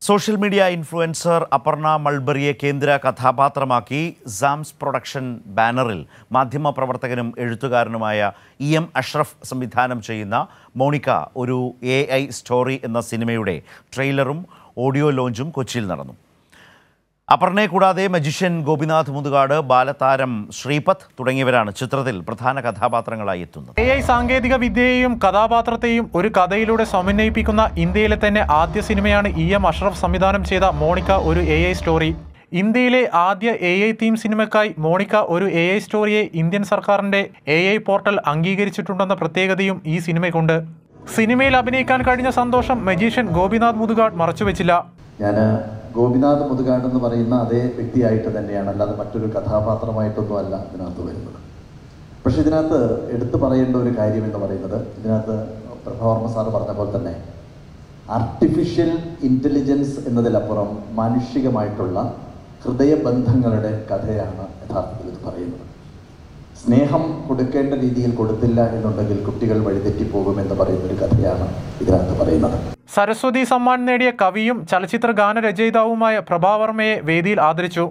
social media influencer Aparna മൾബറിയെ കേന്ദ്ര കഥാപാത്രമാക്കി സാംസ് പ്രൊഡക്ഷൻ ബാനറിൽ മാധ്യമപ്രവർത്തകനും എഴുത്തുകാരനുമായ ഇ എം അഷ്റഫ് സംവിധാനം ചെയ്യുന്ന മോണിക്ക ഒരു എ ഐ സ്റ്റോറി എന്ന സിനിമയുടെ ട്രെയിലറും ഓഡിയോ ലോഞ്ചും കൊച്ചിയിൽ നടന്നു അപർണയെ കൂടാതെ മജിഷ്യൻ ഗോപിനാഥ് മുതുകാട് ബാലതാരം ശ്രീപത്ത് തുടങ്ങിയവരാണ് ചിത്രത്തിൽ പ്രധാന കഥാപാത്രങ്ങളായി എത്തുന്നത് എ ഐ സാങ്കേതിക വിദ്യയെയും കഥാപാത്രത്തെയും ഒരു കഥയിലൂടെ സമന്വയിപ്പിക്കുന്ന ഇന്ത്യയിലെ തന്നെ ആദ്യ സിനിമയാണ് ഇ എം അഷ്റഫ് സംവിധാനം ചെയ്ത മോണിക്ക ഒരു എ ഐ സ്റ്റോറി ഇന്ത്യയിലെ ആദ്യ എ ഐ തീം സിനിമയ്ക്കായി മോണിക്ക ഒരു എ ഐ സ്റ്റോറിയെ ഇന്ത്യൻ സർക്കാരിന്റെ എ ഐ പോർട്ടൽ അംഗീകരിച്ചിട്ടുണ്ടെന്ന പ്രത്യേകതയും ഈ സിനിമയ്ക്കുണ്ട് സിനിമയിൽ അഭിനയിക്കാൻ കഴിഞ്ഞ സന്തോഷം മജീഷ്യൻ ഗോപിനാഥ് മുതുകാട് മറച്ചുവെച്ചില്ല ഞാൻ ഗോപിനാഥ് മുതുകാട് എന്ന് പറയുന്ന അതേ വ്യക്തിയായിട്ട് തന്നെയാണ് അല്ലാതെ മറ്റൊരു കഥാപാത്രമായിട്ടൊന്നും അല്ല ഇതിനകത്ത് വരുന്നത് പക്ഷെ ഇതിനകത്ത് എടുത്തു പറയേണ്ട ഒരു കാര്യം എന്ന് പറയുന്നത് ഇതിനകത്ത് പ്രഭാവർമ്മ സാറ് പറഞ്ഞ പോലെ തന്നെ ആർട്ടിഫിഷ്യൽ ഇൻ്റലിജൻസ് എന്നതിലപ്പുറം മാനുഷികമായിട്ടുള്ള ഹൃദയബന്ധങ്ങളുടെ കഥയാണ് യഥാർത്ഥത്തിൽ ഇത് പറയുന്നത് സ്നേഹം കൊടുക്കേണ്ട രീതിയിൽ കൊടുത്തില്ല എന്നുണ്ടെങ്കിൽ കുട്ടികൾ വഴിതെറ്റിപ്പോകുമെന്ന് പറയുന്ന ഒരു കഥയാണ് ഇതിനകത്ത് പറയുന്നത് സരസ്വതി സമ്മാൻ നേടിയ കവിയും ചലച്ചിത്ര ഗാനരചയിതാവുമായ പ്രഭാവർമ്മയെ വേദിയിൽ ആദരിച്ചു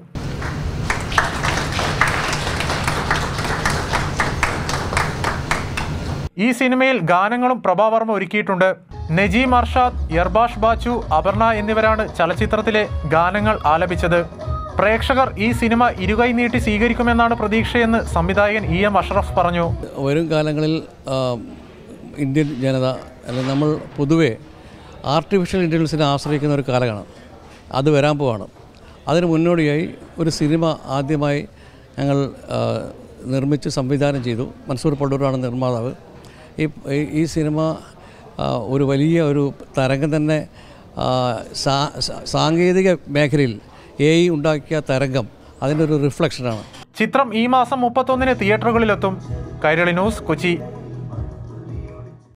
ഈ സിനിമയിൽ ഗാനങ്ങളും പ്രഭാവർമ്മ ഒരുക്കിയിട്ടുണ്ട് നജീം അർഷാദ് യർബാഷ് ബാച്ചു അപർണ എന്നിവരാണ് ചലച്ചിത്രത്തിലെ ഗാനങ്ങൾ ആലപിച്ചത് പ്രേക്ഷകർ ഈ സിനിമ ഇരുകൈ നീട്ടി സ്വീകരിക്കുമെന്നാണ് പ്രതീക്ഷയെന്ന് സംവിധായകൻ ഇ എം അഷ്റഫ് പറഞ്ഞു വരും കാലങ്ങളിൽ ആ, ഇന്ത്യൻ ജനത അല്ലെങ്കിൽ നമ്മൾ പൊതുവേ ആർട്ടിഫിഷ്യൽ ഇൻ്റലിജൻസിനെ ആശ്രയിക്കുന്ന ഒരു കാലമാണ് അത് വരാൻ പോവാണ് അതിന് മുന്നോടിയായി ഒരു സിനിമ ആദ്യമായി ഞങ്ങൾ ആ, നിർമ്മിച്ച് സംവിധാനം ചെയ്തു മൻസൂർ പള്ളൂരാണ് നിർമ്മാതാവ് ഈ ഈ- ഈ സിനിമ ആ, ഒരു വലിയ ഒരു തരംഗം തന്നെ ആ, സാ- സാ- സാങ്കേതിക മേഖലയിൽ എ ഐ ഉണ്ടാക്കിയ തരംഗം അതിൻ്റെ ഒരു റിഫ്ലക്ഷനാണ് ചിത്രം ഈ മാസം മുപ്പത്തൊന്നിന് തിയേറ്ററുകളിലെത്തും കൈരളി ന്യൂസ് കൊച്ചി